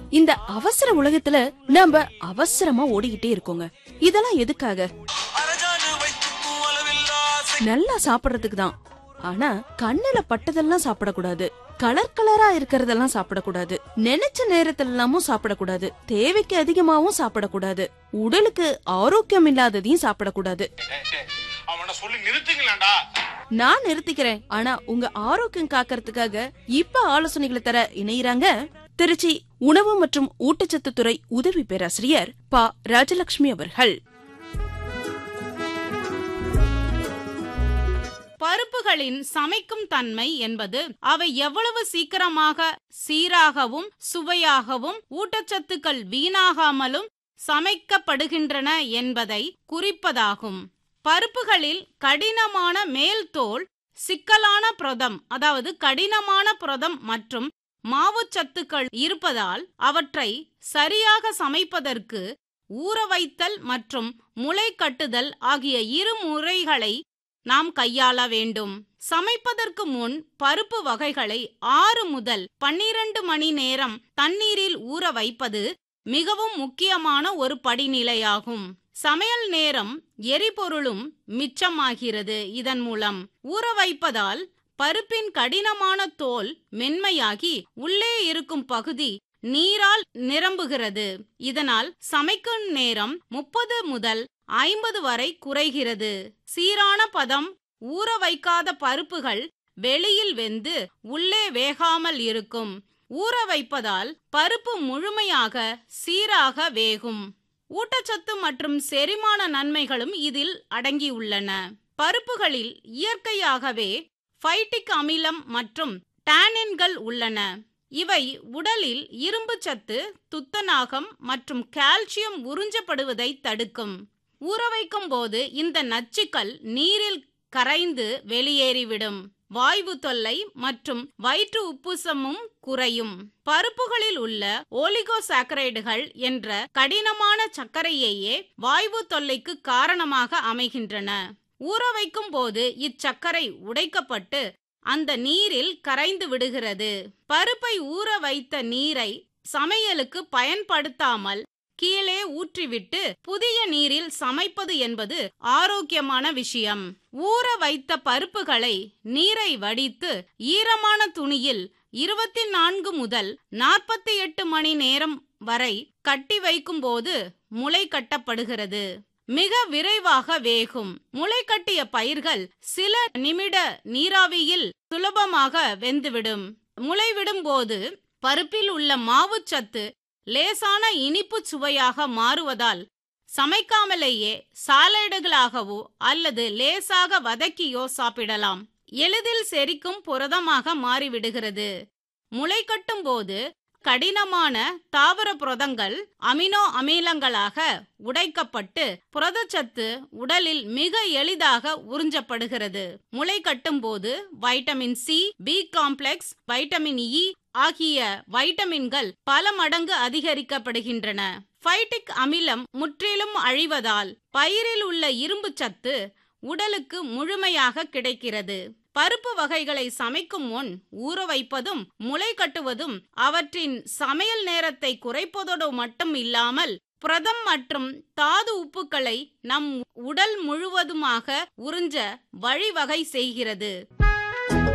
இந்த அவசர உலகத்துல நாம அவசரமா ஓடிக்கிட்டே இருக்கோங்க இதெல்லாம் எதுக்காக அரஜானு வைத்துக்கும் அளவில்லா ஆசை நல்லா சாப்பிடுறதுக்கு தான் ஆனா கண்ணுல பட்டதெல்லாம் சாப்பிடக்கூடாது கலர் கலரா இருக்கிறதெல்லாம் சாப்பிடக்கூடாது நினைச்ச நேரத்துல எல்லாமும் சாப்பிடக்கூடாது தேவைக்கு அதிகமாவும் சாப்பிடக்கூடாது உடலுக்கு ஆரோக்கியம் இல்லாததையும் சாப்பிடக்கூடாது அவனை சொல்லி நிறுத்துங்களேன்டா நான் நிறுத்திக்கிறேன் ஆனா உங்க ஆரோக்கியம் காக்கறதுக்காக இப்ப ஆலோசனைகளை தர இணையறாங்க திருச்சி உணவு மற்றும் ஊட்டச்சத்து துறை உதவி பேராசிரியர் ப ராஜலட்சுமி அவர்கள் பருப்புகளின் சமைக்கும் தன்மை என்பது அவை எவ்வளவு சீக்கிரமாக சீராகவும் சுவையாகவும் ஊட்டச்சத்துக்கள் வீணாகாமலும் சமைக்கப்படுகின்றன என்பதை குறிப்பதாகும் பருப்புகளில் கடினமான மேல் தோல் சிக்கலான புரதம் அதாவது கடினமான புரதம் மற்றும் மாவுச்சத்துக்கள் இருப்பதால் அவற்றை சரியாக சமைப்பதற்கு ஊற வைத்தல் மற்றும் முளை கட்டுதல் ஆகிய இரு முறைகளை நாம் கையாள வேண்டும் சமைப்பதற்கு முன் பருப்பு வகைகளை ஆறு முதல் பன்னிரண்டு மணி நேரம் தண்ணீரில் ஊற வைப்பது மிகவும் முக்கியமான ஒரு படிநிலையாகும் சமையல் நேரம் எரிபொருளும் மிச்சமாகிறது இதன் மூலம் ஊற வைப்பதால் பருப்பின் கடினமான தோல் மென்மையாகி உள்ளே இருக்கும் பகுதி நீரால் நிரம்புகிறது இதனால் சமைக்கும் நேரம் முப்பது முதல் ஐம்பது வரை குறைகிறது சீரான பதம் ஊற வைக்காத பருப்புகள் வெளியில் வெந்து உள்ளே வேகாமல் இருக்கும் ஊற வைப்பதால் பருப்பு முழுமையாக சீராக வேகும் ஊட்டச்சத்து மற்றும் செரிமான நன்மைகளும் இதில் அடங்கியுள்ளன பருப்புகளில் இயற்கையாகவே ஃபைட்டிக் அமிலம் மற்றும் டானின்கள் உள்ளன இவை உடலில் இரும்பு சத்து துத்தநாகம் மற்றும் கால்சியம் உறிஞ்சப்படுவதை தடுக்கும் ஊற வைக்கும் போது இந்த நச்சுக்கள் நீரில் கரைந்து வெளியேறிவிடும் வாய்வு தொல்லை மற்றும் வயிற்று உப்புசமும் குறையும் பருப்புகளில் உள்ள ஓலிகோசாக்கரைடுகள் என்ற கடினமான சர்க்கரையையே வாய்வு தொல்லைக்கு காரணமாக அமைகின்றன ஊற வைக்கும் போது இச்சர்க்கரை உடைக்கப்பட்டு அந்த நீரில் கரைந்து விடுகிறது பருப்பை ஊற வைத்த நீரை சமையலுக்கு பயன்படுத்தாமல் கீழே ஊற்றிவிட்டு புதிய நீரில் சமைப்பது என்பது ஆரோக்கியமான விஷயம் ஊற வைத்த பருப்புகளை நீரை வடித்து ஈரமான துணியில் இருபத்தி நான்கு முதல் நாற்பத்தி எட்டு மணி நேரம் வரை கட்டி வைக்கும்போது முளை கட்டப்படுகிறது மிக விரைவாக வேகும் முளை கட்டிய பயிர்கள் சில நிமிட நீராவியில் சுலபமாக வெந்துவிடும் முளைவிடும் போது பருப்பில் உள்ள மாவுச்சத்து லேசான இனிப்பு சுவையாக மாறுவதால் சமைக்காமலேயே சாலடுகளாகவோ அல்லது லேசாக வதக்கியோ சாப்பிடலாம் எளிதில் செரிக்கும் புரதமாக மாறிவிடுகிறது முளை கட்டும் போது கடினமான தாவர புரதங்கள் அமினோ அமிலங்களாக உடைக்கப்பட்டு புரதச்சத்து உடலில் மிக எளிதாக உறிஞ்சப்படுகிறது முளை கட்டும் போது vitamin C B complex vitamin E ஆகிய வைட்டமின்கள் பல மடங்கு அதிகரிக்கப்படுகின்றன ஃபைட்டிக் அமிலம் முற்றிலும் அழிவதால் பயிரில் உள்ள இரும்பு சத்து உடலுக்கு முழுமையாக கிடைக்கிறது பருப்பு வகைகளை சமைக்கும் முன் ஊற வைப்பதும் முளை கட்டுவதும் அவற்றின் சமையல் நேரத்தை குறைப்பதோடு மட்டும் இல்லாமல் புரதம் மற்றும் தாது உப்புக்களை நம் உடல் முழுவதுமாக உறிஞ்ச வழிவகை செய்கிறது